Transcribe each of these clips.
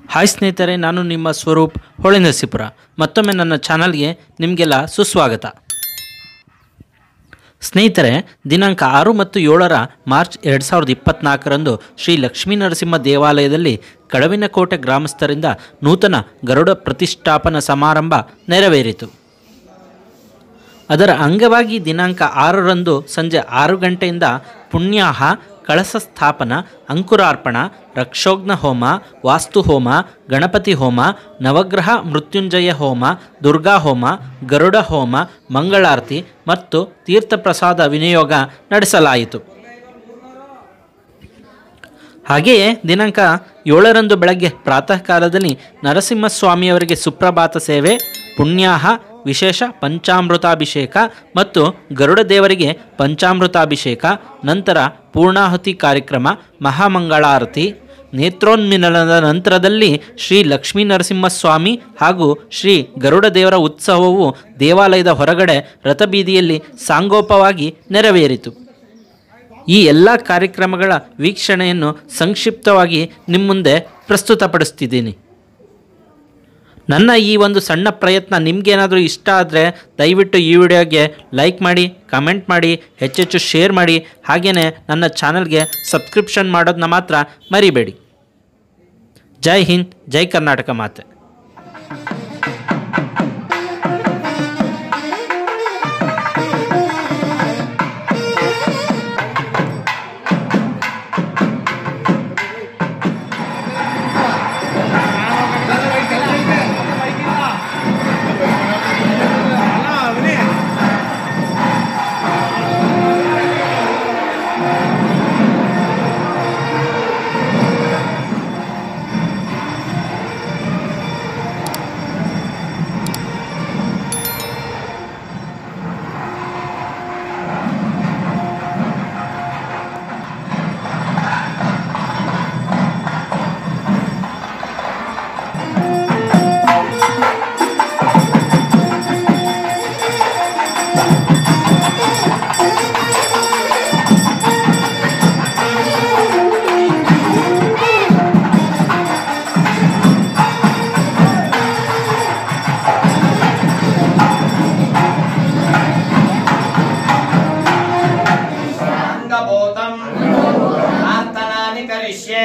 hi ಸ್ನೇಹಿತರೆ ನಾನು ನಿಮ್ಮ ಸ್ವರೂಪ್ ಹೊಳೆನರಸೀಪುರ ಮತ್ತೊಮ್ಮೆ ನನ್ನ ಚಾನಲ್ಗೆ ನಿಮಗೆಲ್ಲ ಸುಸ್ವಾಗತ ಸ್ನೇಹಿತರೆ ದಿನಾಂಕ ಆರು ಮತ್ತು ಏಳರ ಮಾರ್ಚ್ ಎರಡು ಸಾವಿರದ ಇಪ್ಪತ್ನಾಲ್ಕರಂದು ಶ್ರೀ ಲಕ್ಷ್ಮೀ ನರಸಿಂಹ ದೇವಾಲಯದಲ್ಲಿ ಕಡವಿನಕೋಟೆ ಗ್ರಾಮಸ್ಥರಿಂದ ನೂತನ ಗರುಡ ಪ್ರತಿಷ್ಠಾಪನಾ ಸಮಾರಂಭ ನೆರವೇರಿತು ಅದರ ಅಂಗವಾಗಿ ದಿನಾಂಕ ಆರರಂದು ಸಂಜೆ ಆರು ಗಂಟೆಯಿಂದ ಪುಣ್ಯಾಹ ಕಳಸ ಸ್ಥಾಪನ ಅಂಕುರಾರ್ಪಣ ರಕ್ಷೋಗ್ನ ಹೋಮ ವಾಸ್ತು ಹೋಮ ಗಣಪತಿ ಹೋಮ ನವಗ್ರಹ ಮೃತ್ಯುಂಜಯ ಹೋಮ ದುರ್ಗಾ ಹೋಮ ಗರುಡ ಹೋಮ ಮಂಗಳಾರತಿ ಮತ್ತು ತೀರ್ಥಪ್ರಸಾದ ವಿನಿಯೋಗ ನಡೆಸಲಾಯಿತು ಹಾಗೆಯೇ ದಿನಾಂಕ ಏಳರಂದು ಬೆಳಗ್ಗೆ ಪ್ರಾತಃ ಕಾಲದಲ್ಲಿ ನರಸಿಂಹಸ್ವಾಮಿಯವರಿಗೆ ಸುಪ್ರಭಾತ ಸೇವೆ ಪುಣ್ಯಾಹ ವಿಶೇಷ ಪಂಚಾಮೃತಾಭಿಷೇಕ ಮತ್ತು ಗರುಡ ದೇವರಿಗೆ ಪಂಚಾಮೃತಾಭಿಷೇಕ ನಂತರ ಪೂರ್ಣಾಹುತಿ ಕಾರ್ಯಕ್ರಮ ಮಹಾಮಂಗಳಾರತಿ ನೇತ್ರೋನ್ಮಿಲನದ ನಂತರದಲ್ಲಿ ಶ್ರೀ ಲಕ್ಷ್ಮೀ ನರಸಿಂಹಸ್ವಾಮಿ ಹಾಗೂ ಶ್ರೀ ಗರುಡ ದೇವರ ಉತ್ಸವವು ದೇವಾಲಯದ ಹೊರಗಡೆ ರಥಬೀದಿಯಲ್ಲಿ ಸಾಂಗೋಪವಾಗಿ ನೆರವೇರಿತು ಈ ಎಲ್ಲ ಕಾರ್ಯಕ್ರಮಗಳ ವೀಕ್ಷಣೆಯನ್ನು ಸಂಕ್ಷಿಪ್ತವಾಗಿ ನಿಮ್ಮ ಮುಂದೆ ಪ್ರಸ್ತುತಪಡಿಸ್ತಿದ್ದೀನಿ ನನ್ನ ಈ ಒಂದು ಸಣ್ಣ ಪ್ರಯತ್ನ ನಿಮಗೇನಾದರೂ ಇಷ್ಟ ಆದರೆ ದಯವಿಟ್ಟು ಈ ವಿಡಿಯೋಗೆ ಲೈಕ್ ಮಾಡಿ ಕಮೆಂಟ್ ಮಾಡಿ ಹೆಚ್ಚೆಚ್ಚು ಶೇರ್ ಮಾಡಿ ಹಾಗೆಯೇ ನನ್ನ ಚಾನಲ್ಗೆ ಸಬ್ಸ್ಕ್ರಿಪ್ಷನ್ ಮಾಡೋದನ್ನ ಮಾತ್ರ ಮರಿಬೇಡಿ ಜೈ ಹಿಂದ್ ಜೈ ಕರ್ನಾಟಕ ಮಾತೆ ಅಂಗಭೂತಂ ಪ್ರಾರ್ಥನಾನಿ ಕರಿಷ್ಯೆ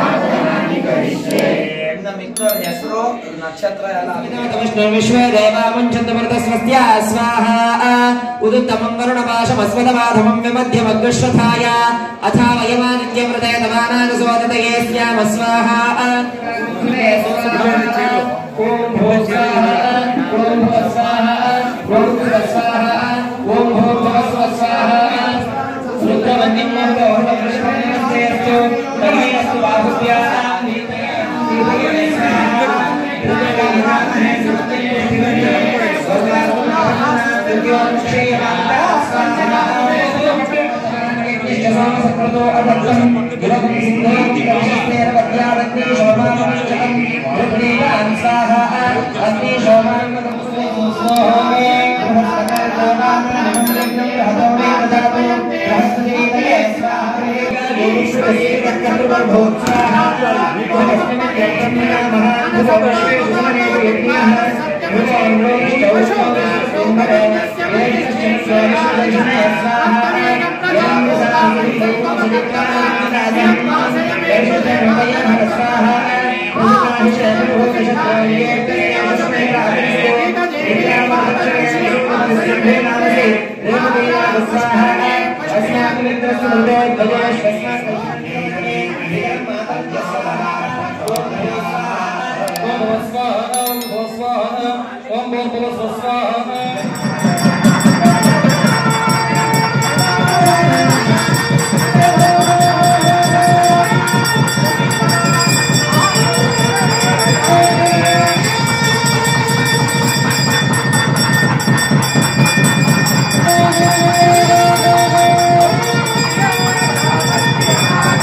ನಮ್ಮ ಮಿಕ್ಕವ್ರ ಹೆಸರು ನಕ್ಷತ್ರ ಎಲ್ಲ विश्वेदेवामुञ्चन्तमृतस्वस्या स्वाहा उदुत्तमङ्गरुणपाशमस्वदमाधमं विमध्यमग्रश्वथाय अथा वयमादित्यमृते तवानागसोदतये स्याम स्वाहा ॐ भूस्वाहा ॐ भूस्वाहा ॐ भूस्वाहा ॐ भूर्भुवस्वस्वाहा रुद्रवन्यं मन्दोहृष्णेस्तु तर्हिस्तु बाहुभ्याम् Thank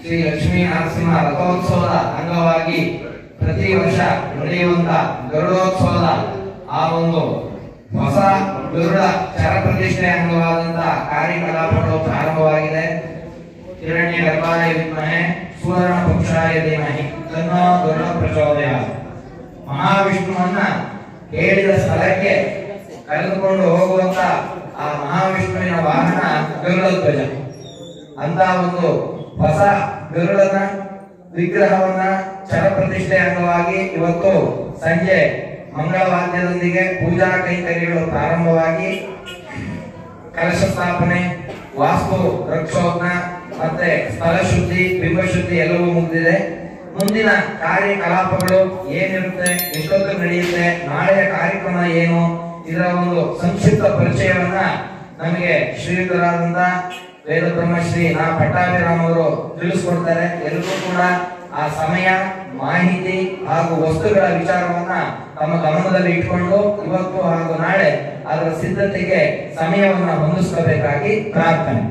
ಶ್ರೀ ಲಕ್ಷ್ಮೀ ನರಸಿಂಹ ರಥೋತ್ಸವದ ಅಂಗವಾಗಿ ಪ್ರತಿ ವರ್ಷ ನಡೆಯುವಂತ ಗರುಡೋತ್ಸವದ ಆ ಒಂದು ಹೊಸ ಗರುಡ ಚರ ಪ್ರತಿಷ್ಠೆ ಅಂಗವಾದಂತಹ ಕಾರ್ಯಕಲಾಪಗಳು ಪ್ರಾರಂಭವಾಗಿದೆ ಹಿರಣ್ಯ ಗರ್ಭಾಯ ವಿದ್ಮಹೆ ಸುವರ್ಣ ಪಕ್ಷಾಯ ಧೀಮಹಿ ತನ್ನೋ ಗರುಡ ಪ್ರಚೋದಯ ಮಹಾವಿಷ್ಣುವನ್ನ ಹೇಳಿದ ಸ್ಥಳಕ್ಕೆ ಕರೆದುಕೊಂಡು ಹೋಗುವಂತ ಆ ಮಹಾವಿಷ್ಣುವಿನ ವಾಹನ ಗರುಡ ಧ್ವಜ ಅಂತ ಒಂದು ಹೊಸ ಗರುಡನ ವಿಗ್ರಹವನ್ನ ಚರ ಪ್ರತಿಷ್ಠೆ ಅಂಗವಾಗಿ ಇವತ್ತು ಸಂಜೆ ಮಂಗಳವಾದ್ಯದೊಂದಿಗೆ ಪೂಜಾ ಕೈಂಕರ್ಯಗಳು ಪ್ರಾರಂಭವಾಗಿ ಕಲಶ ಸ್ಥಾಪನೆ ವಾಸ್ತು ರಕ್ಷೋತ್ನ ಮತ್ತೆ ಸ್ಥಳ ಶುದ್ಧಿ ಬಿಂಬ ಶುದ್ಧಿ ಎಲ್ಲವೂ ಮುಗಿದಿದೆ ಮುಂದಿನ ಕಾರ್ಯಕಲಾಪಗಳು ಏನಿರುತ್ತೆ ಎಷ್ಟೊತ್ತು ನಡೆಯುತ್ತೆ ನಾಳೆಯ ಕಾರ್ಯಕ್ರಮ ಏನು ಇದರ ಒಂದು ಸಂಕ್ಷಿಪ್ತ ಪರಿಚಯವನ್ನ ನಮಗೆ ಶ್ರೀಯುತರಾದಂತ ವೇದ ಬ್ರಹ್ಮಶ್ರೀ ನಾ ಪಟ್ಟಾಭಿರಾಮ್ ಅವರು ತಿಳಿಸ್ಕೊಡ್ತಾರೆ ಎಲ್ಲರೂ ಕೂಡ ಆ ಸಮಯ ಮಾಹಿತಿ ಹಾಗೂ ವಸ್ತುಗಳ ವಿಚಾರವನ್ನ ತಮ್ಮ ಗಮನದಲ್ಲಿ ಇಟ್ಕೊಂಡು ಇವತ್ತು ಹಾಗೂ ನಾಳೆ ಅದರ ಸಿದ್ಧತೆಗೆ ಸಮಯವನ್ನ ಹೊಂದಿಸ್ಕೋಬೇಕಾಗಿ ಪ್ರಾರ್ಥನೆ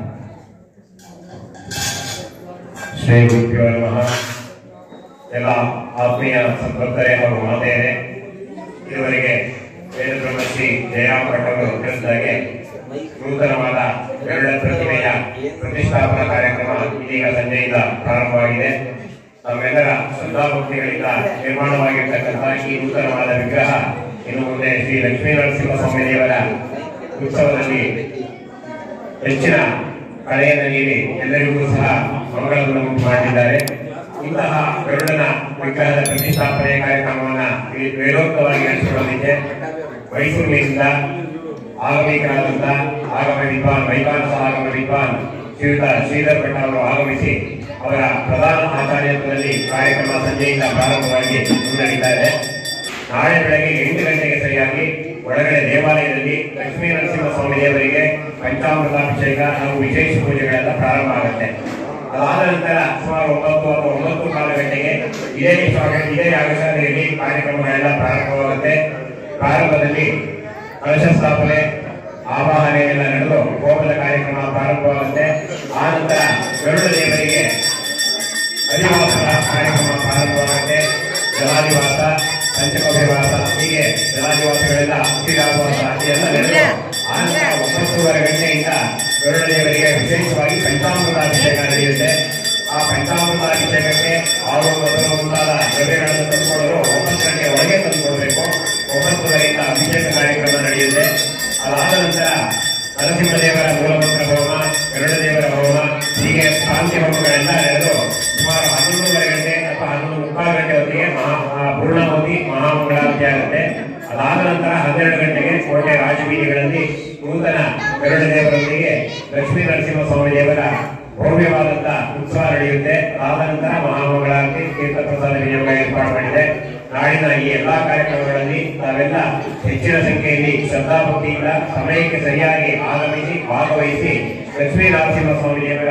ಶ್ರೀ ಗುರುಭ್ಯೋ ನಮಃ ಎಲ್ಲ ಆತ್ಮೀಯ ಸಂಪರ್ಕರೇ ಹಾಗೂ ಮಾತೆಯರೇ ಇದುವರೆಗೆ ವೇದ ಬ್ರಹ್ಮಶ್ರೀ ಜಯರಾಮ್ ಭಟ್ ಅವರು ತಿಳಿಸಿದಾಗೆ ನೂತನವಾದ ಗರುಡ ಪ್ರತಿಮೆಯ ಪ್ರತಿಷ್ಠಾಪನಾ ಕಾರ್ಯಕ್ರಮ ಇದೀಗ ಸಂಜೆಯಿಂದ ಪ್ರಾರಂಭವಾಗಿದೆ ನಮ್ಮೆಲ್ಲರ ಶ್ರದ್ಧಾಭಕ್ತಿಗಳಿಂದ ನಿರ್ಮಾಣವಾಗಿರ್ತಕ್ಕಂಥ ಈ ನೂತನವಾದ ವಿಗ್ರಹ ಇನ್ನು ಮುಂದೆ ಶ್ರೀ ಲಕ್ಷ್ಮೀ ನರಸಿಂಹ ಸ್ವಾಮಿ ದೇವರ ಉತ್ಸವದಲ್ಲಿ ಹೆಚ್ಚಿನ ಕಳೆಯನ್ನು ನೀಡಿ ಎಲ್ಲರಿಗೂ ಸಹ ಮಂಗಳವನ್ನು ಉಂಟು ಮಾಡಿದ್ದಾರೆ ಇಂತಹ ಗರುಡನ ವಿಗ್ರಹದ ಪ್ರತಿಷ್ಠಾಪನೆ ಕಾರ್ಯಕ್ರಮವನ್ನ ವಿ- ವೇದೋಕ್ತವಾಗಿ ನಡೆಸಿಕೊಳ್ಳಲಿಕ್ಕೆ ಮೈಸೂರಿನಿಂದ ಆಗಮಿಕರಾದಂತ ಆಗಮ ವಿದ್ವಾನ್ ವೈಕಾನಸ ಆಗಮ ವಿದ್ವಾನ್ ಶ್ರೀಯುತ ಶ್ರೀಧರ್ ಭಟ್ ಅವರು ಆಗಮಿಸಿ ಅವರ ಪ್ರಧಾನ ಆಚಾರ್ಯತ್ವದಲ್ಲಿ ಕಾರ್ಯಕ್ರಮ ಸಂಜೆಯಿಂದ ಪ್ರಾರಂಭವಾಗಿ ಮುನ್ನಡೀತಾ ಇದೆ ನಾಳೆ ಬೆಳಗ್ಗೆ ಎಂಟು ಗಂಟೆಗೆ ಸರಿಯಾಗಿ ಒಳಗಡೆ ದೇವಾಲಯದಲ್ಲಿ ಲಕ್ಷ್ಮೀ ನರಸಿಂಹ ಸ್ವಾಮಿ ದೇವರಿಗೆ ಪಂಚಾಮೃತಾಭಿಷೇಕ ಹಾಗೂ ವಿಶೇಷ ಪೂಜೆಗಳೆಲ್ಲ ಪ್ರಾರಂಭ ಆಗುತ್ತೆ ಅದಾದ ನಂತರ ಸುಮಾರು ಒಂಬತ್ತು ಅಥವಾ ಒಂಬತ್ತು ಕಾಲ ಗಂಟೆಗೆ ಇದೇ ಸ್ವಾಗತ ಇದೇ ಯಾಗಶಾಲೆಯಲ್ಲಿ ಕಾರ್ಯಕ್ರಮಗಳೆಲ್ಲ ಪ್ರಾರಂಭವಾಗುತ್ತೆ ಪ್ರಾರಂಭದಲ್ಲಿ ಕಲಶ ಸ್ಥಾಪನೆ ಆವಾಹನೆ ಎಲ್ಲ ನಡೆದು ಹೋಮದ ಕಾರ್ಯಕ್ರಮ ಪ್ರಾರಂಭವಾಗುತ್ತೆ ಆ ನಂತರ ಗರುಡ ದೇವರಿಗೆ ಹರಿವಾಸದ ಕಾರ್ಯಕ್ರಮ ಪ್ರಾರಂಭವಾಗುತ್ತೆ ಜಲಾದಿವಾಸ ಪಂಚಕವ್ಯವಾಸ ಹೀಗೆ ಜಲಾದಿವಾಸಗಳೆಲ್ಲ ಉಸಿರಾಗುವಾಸ ಇದೆಲ್ಲ ನಡೆದು ಆನಂತರ ಒಂಬತ್ತೂವರೆ ಗಂಟೆಯಿಂದ ಗರುಡ ದೇವರಿಗೆ ವಿಶೇಷವಾಗಿ ಪಂಚಾಮೃತಾಭಿಷೇಕ ನಡೆಯುತ್ತೆ ಆ ಪಂಚಾಮೃತಾಭಿಷೇಕಕ್ಕೆ ಆರು ಮೊದಲು ಮುಂತಾದ ದ್ರವ್ಯಗಳನ್ನು ತಂದುಕೊಳ್ಳಲು ಒಂಬತ್ತು ಗಂಟೆ ಒಳಗೆ ತಂದುಕೊಳ್ಬೇಕು ಒಂಬತ್ತುವರೆಯಿಂದ ಅಭಿಷೇಕ ಕಾರ್ಯಕ್ರಮ ನಡೆಯುತ್ತೆ ಅದಾದ ನಂತರ ನರಸಿಂಹದೇವರ ಮೂಲಮಂತ್ರ ಹೋಮ ಗರುಡ ದೇವರ ಹೋಮ ಹೀಗೆ ಶಾಂತಿ ಹೋಮಗಳೆಲ್ಲ ನಡೆದು ಸುಮಾರು ಹನ್ನೊಂದೂವರೆ ಗಂಟೆ ಅಥವಾ ಹನ್ನೊಂದು ಮುಕ್ಕಾಲು ಗಂಟೆ ಹೊತ್ತಿಗೆ ಮಹಾ ಆ ಪೂರ್ಣಾವತಿ ಮಹಾಮಂಗಳಾರತಿ ಆಗುತ್ತೆ ಅದಾದ ನಂತರ ಹನ್ನೆರಡು ಗಂಟೆಗೆ ಕೋಟೆ ರಾಜಬೀದಿಗಳಲ್ಲಿ ನೂತನ ಗರುಡ ದೇವರೊಂದಿಗೆ ಲಕ್ಷ್ಮೀ ನರಸಿಂಹ ಸ್ವಾಮಿ ದೇವರ ಭವ್ಯವಾದಂತ ಉತ್ಸವ ನಡೆಯುತ್ತೆ ಅದಾದ ನಂತರ ಮಹಾಮಂಗಳಾರತಿ ತೀರ್ಥ ಪ್ರಸಾದ ವಿನಿಯೋಗ ಏರ್ಪಾಡು ಮಾಡಿದೆ ನಾಡಿನ ಈ ಎಲ್ಲಾ ಕಾರ್ಯಕ್ರಮಗಳಲ್ಲಿ ತಾವೆಲ್ಲ ಹೆಚ್ಚಿನ ಸಂಖ್ಯೆಯಲ್ಲಿ ಶ್ರದ್ಧಾಭಕ್ತಿಯಿಂದ ಸಮಯಕ್ಕೆ ಸರಿಯಾಗಿ ಆಗಮಿಸಿ ಭಾಗವಹಿಸಿ ಲಕ್ಷ್ಮೀ ನರಸಿಂಹ ಸ್ವಾಮಿ ದೇವರ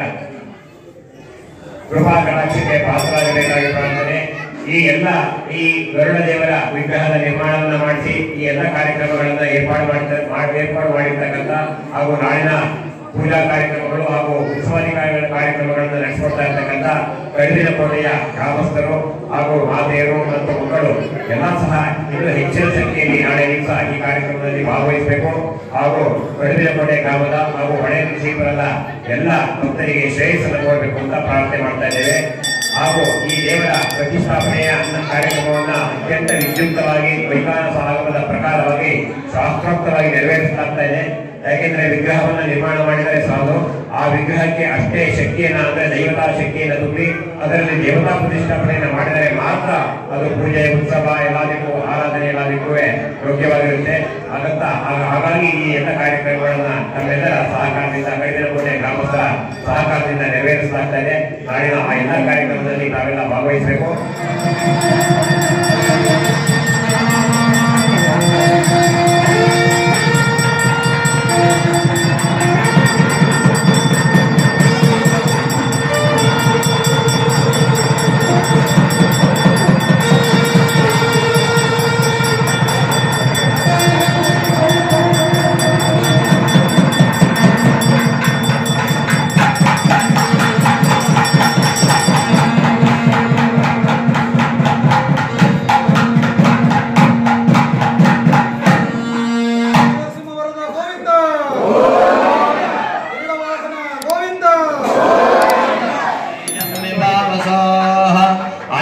ಕೃಪಾ ಕಟಾಕ್ಷಕ್ಕೆ ಪಾತ್ರರಾಗಬೇಕಾಗಿ ಪ್ರಾರ್ಥನೆ ಈ ಎಲ್ಲ ಈ ಗರುಡ ದೇವರ ವಿಗ್ರಹದ ನಿರ್ಮಾಣವನ್ನ ಮಾಡಿಸಿ ಈ ಎಲ್ಲ ಕಾರ್ಯಕ್ರಮಗಳನ್ನ ಏರ್ಪಾಡು ಮಾಡಿದ ಮಾಡ್- ಏರ್ಪಾಡು ಮಾಡಿರ್ತಕ್ಕಂಥ ಹಾಗೂ ನಾಳಿನ ಪೂಜಾ ಕಾರ್ಯಕ್ರಮಗಳು ಹಾಗೂ ಉತ್ಸವಾಧಿಕಾರಿಗಳ ಕಾರ್ಯಕ್ರಮಗಳನ್ನು ನಡೆಸಿಕೊಡ್ತಾ ಇರ್ತಕ್ಕಂಥ ಕಡಿದಿನ ಕೋಟೆಯ ಗ್ರಾಮಸ್ಥರು ಹಾಗೂ ಮಾತೆಯರು ಮತ್ತು ಮಕ್ಕಳು ಎಲ್ಲ ಸಹ ಇನ್ನೂ ಹೆಚ್ಚಿನ ಸಂಖ್ಯೆಯಲ್ಲಿ ನಾಳೆ ದಿವಸ ಈ ಕಾರ್ಯಕ್ರಮದಲ್ಲಿ ಭಾಗವಹಿಸಬೇಕು ಹಾಗೂ ಕಡಿದಿನ ಕೋಟೆ ಗ್ರಾಮದ ಹಾಗೂ ಹೊಳೆ ಶ್ರೀಪುರದ ಎಲ್ಲ ಭಕ್ತರಿಗೆ ಶ್ರೇಯಸ್ಸನ್ನು ಕೊಡಬೇಕು ಅಂತ ಪ್ರಾರ್ಥನೆ ಮಾಡ್ತಾ ಇದ್ದೇವೆ ಹಾಗೂ ಈ ದೇವರ ಪ್ರತಿಷ್ಠಾಪನೆಯ ಕಾರ್ಯಕ್ರಮವನ್ನ ಅತ್ಯಂತ ವಿದ್ಯುಕ್ತವಾಗಿ ವೈಜ್ಞಾನಿಕ ಆಗಮದ ಪ್ರಕಾರವಾಗಿ ಶಾಸ್ತ್ರೋಕ್ತವಾಗಿ ನೆರವೇರಿಸಲಾಗ್ತಾ ಇದೆ ಯಾಕೆಂದ್ರೆ ವಿಗ್ರಹವನ್ನ ನಿರ್ಮಾಣ ಮಾಡಿದರೆ ಸಾಲು ಆ ವಿಗ್ರಹಕ್ಕೆ ಅಷ್ಟೇ ಶಕ್ತಿಯನ್ನ ಅಂದ್ರೆ ದೈವತಾ ಶಕ್ತಿಯನ್ನ ತುಂಬಿ ಅದರಲ್ಲಿ ದೇವತಾ ಪ್ರತಿಷ್ಠಾಪನೆಯನ್ನ ಮಾಡಿದರೆ ಮಾತ್ರ ಅದು ಪೂಜೆ ಉತ್ಸವ ಎಲ್ಲದಕ್ಕೂ ಆರಾಧನೆ ಎಲ್ಲದಕ್ಕೂ ಯೋಗ್ಯವಾಗಿರುತ್ತೆ ಹಾಗಂತ ಹಾಗ- ಹಾಗಾಗಿ ಈ ಎಲ್ಲ ಕಾರ್ಯಕ್ರಮಗಳನ್ನ ನಮ್ಮೆಲ್ಲರ ಸಹಕಾರದಿಂದ ಕೈದಿನ ಕೋಟೆ ಗ್ರಾಮಸ್ಥರ ಸಹಕಾರದಿಂದ ನೆರವೇರಿಸಲಾಗ್ತಾ ಇದೆ ನಾಡಿನ ಆ ಎಲ್ಲ ಕಾರ್ಯಕ್ರಮದಲ್ಲಿ ತಾವೆಲ್ಲ ಭಾಗವಹಿಸಬೇಕು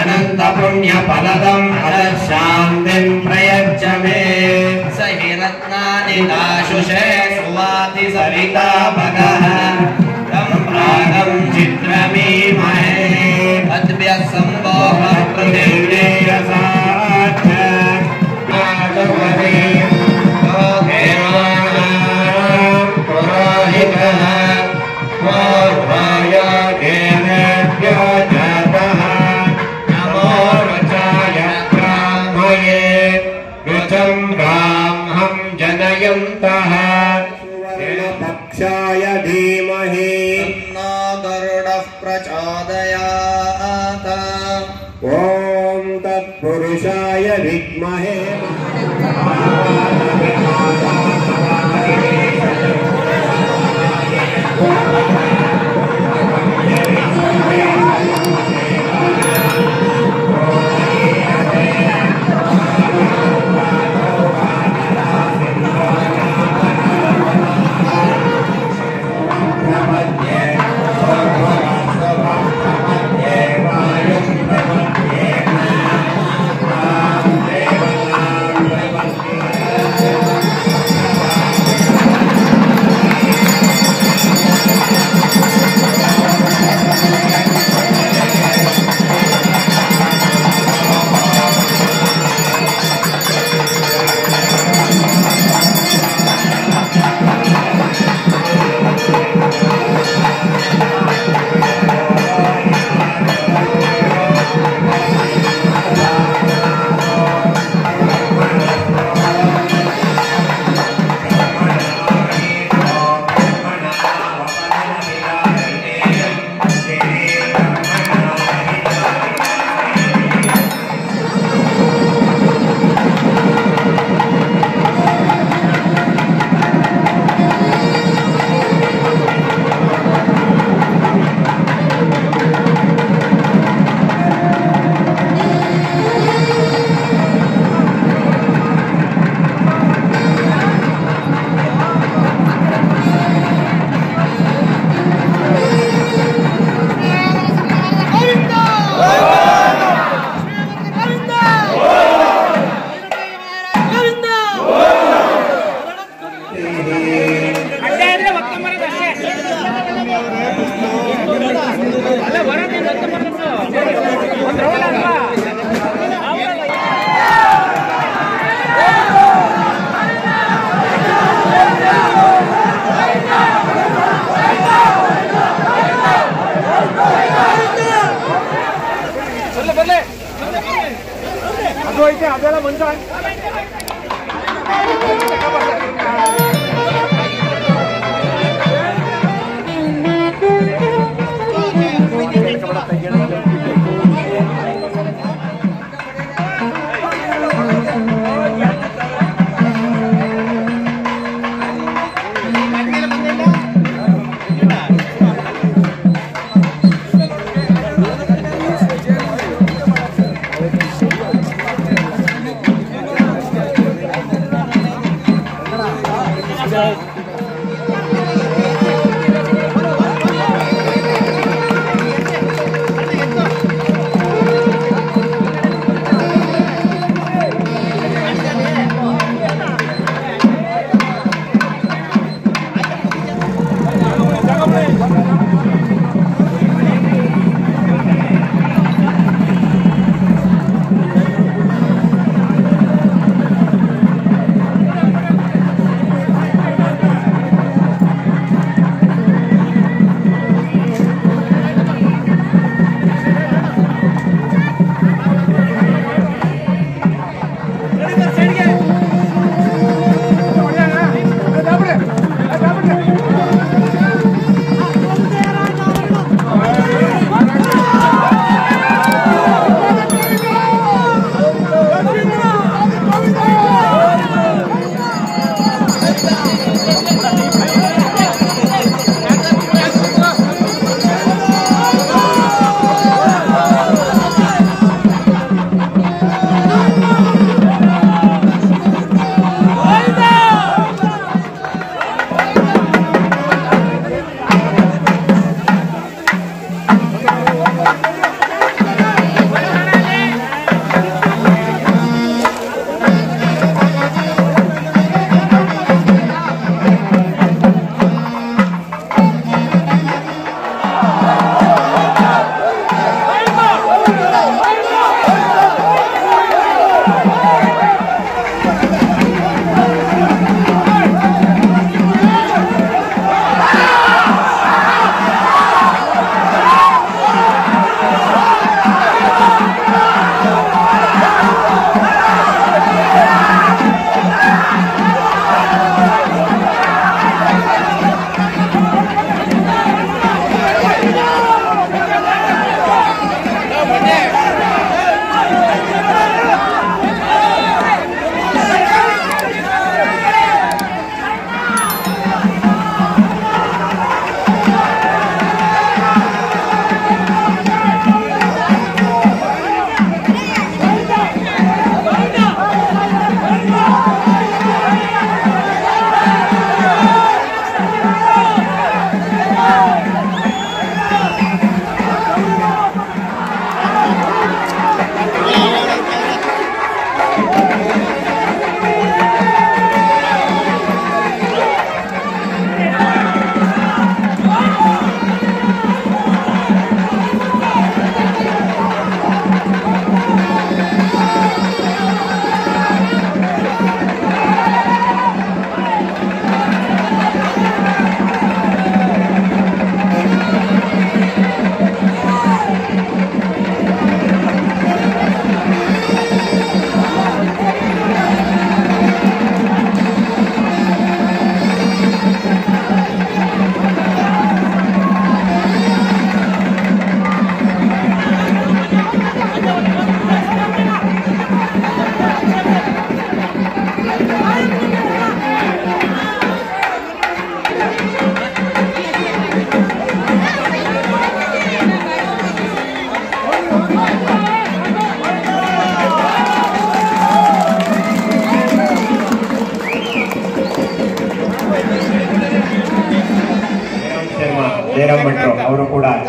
अनन्तपुण्यफलदम् अदशान्तिम् प्रयच्छ मे स हि रत्नानि दाशुषे सुवाति सविता भगः तं प्रागम् चित्रमीमहे अद्भ्यः सम्भोः पृथिव्येयसाच्च आगमने देवानां पुरोहितः पूर्वायागेनेभ्यो जातः नमो रचाय ब्राह्मये ऋचं ब्राह्मं जनयन्तः पक्षाय धीमहि तन्नो गरुडः प्रचोदयात् ॐ तत्पुरुषाय विद्महे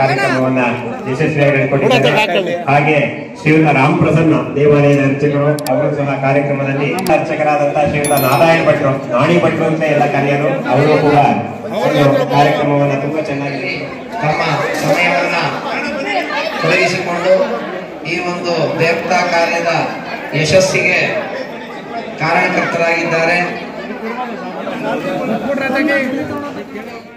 ಕಾರ್ಯಕ್ರಮವನ್ನ ಯಶಸ್ವಿಯಾಗಿ ನಡೆಸಿಕೊಟ್ಟಿದ್ದಾರೆ ಹಾಗೆ ಶ್ರೀಯುತ ರಾಮ್ ಪ್ರಸನ್ನ ದೇವಾಲಯದ ಅರ್ಚಕರು ಅವರು ಸಹ ಕಾರ್ಯಕ್ರಮದಲ್ಲಿ ಅರ್ಚಕರಾದಂತಹ ಶ್ರೀಯುತ ನಾರಾಯಣ ಭಟ್ರು ನಾಣಿ ಭಟ್ರು ಅಂತ ಎಲ್ಲ ಕರೆಯರು ಅವರು ಕೂಡ ಒಂದು ಕಾರ್ಯಕ್ರಮವನ್ನ ತುಂಬಾ ಚೆನ್ನಾಗಿ ತಮ್ಮ ಸಮಯವನ್ನ ತೊಡಗಿಸಿಕೊಂಡು ಈ ಒಂದು ದೇವತಾ ಕಾರ್ಯದ ಯಶಸ್ಸಿಗೆ ಕಾರಣಕರ್ತರಾಗಿದ್ದಾರೆ